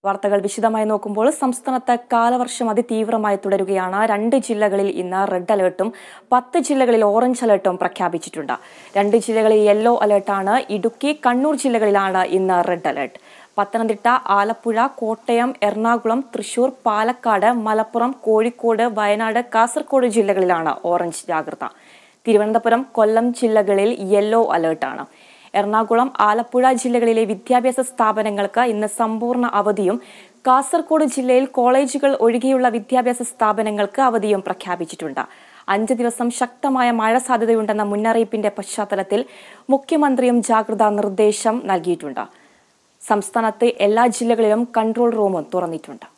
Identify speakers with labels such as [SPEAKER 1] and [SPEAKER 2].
[SPEAKER 1] വാർത്തകൾ വിശദമായി നോക്കുമ്പോൾ സംസ്ഥാനത്ത് കാലവർഷം അതിതീവ്രമായി തുടരുകയാണ് രണ്ട് ജില്ലകളിൽ ഇന്ന് റെഡ് അലേർട്ടും പത്ത് ജില്ലകളിൽ ഓറഞ്ച് അലേർട്ടും പ്രഖ്യാപിച്ചിട്ടുണ്ട് രണ്ട് ജില്ലകളിൽ യെല്ലോ അലേർട്ടാണ് ഇടുക്കി കണ്ണൂർ ജില്ലകളിലാണ് ഇന്ന് റെഡ് അലേർട്ട് പത്തനംതിട്ട ആലപ്പുഴ കോട്ടയം എറണാകുളം തൃശൂർ പാലക്കാട് മലപ്പുറം കോഴിക്കോട് വയനാട് കാസർഗോഡ് ജില്ലകളിലാണ് ഓറഞ്ച് ജാഗ്രത തിരുവനന്തപുരം കൊല്ലം ജില്ലകളിൽ യെല്ലോ അലേർട്ടാണ് എറണാകുളം ആലപ്പുഴ ജില്ലകളിലെ വിദ്യാഭ്യാസ സ്ഥാപനങ്ങൾക്ക് ഇന്ന് സമ്പൂർണ്ണ അവധിയും കാസർഗോഡ് ജില്ലയിൽ കോളേജുകൾ ഒഴികെയുള്ള വിദ്യാഭ്യാസ സ്ഥാപനങ്ങൾക്ക് അവധിയും പ്രഖ്യാപിച്ചിട്ടുണ്ട് അഞ്ച് ദിവസം ശക്തമായ മഴ സാധ്യതയുണ്ടെന്ന മുന്നറിയിപ്പിന്റെ പശ്ചാത്തലത്തിൽ മുഖ്യമന്ത്രിയും ജാഗ്രതാ നിർദ്ദേശം നൽകിയിട്ടുണ്ട് സംസ്ഥാനത്തെ എല്ലാ ജില്ലകളിലും കൺട്രോൾ റൂമും തുറന്നിട്ടുണ്ട്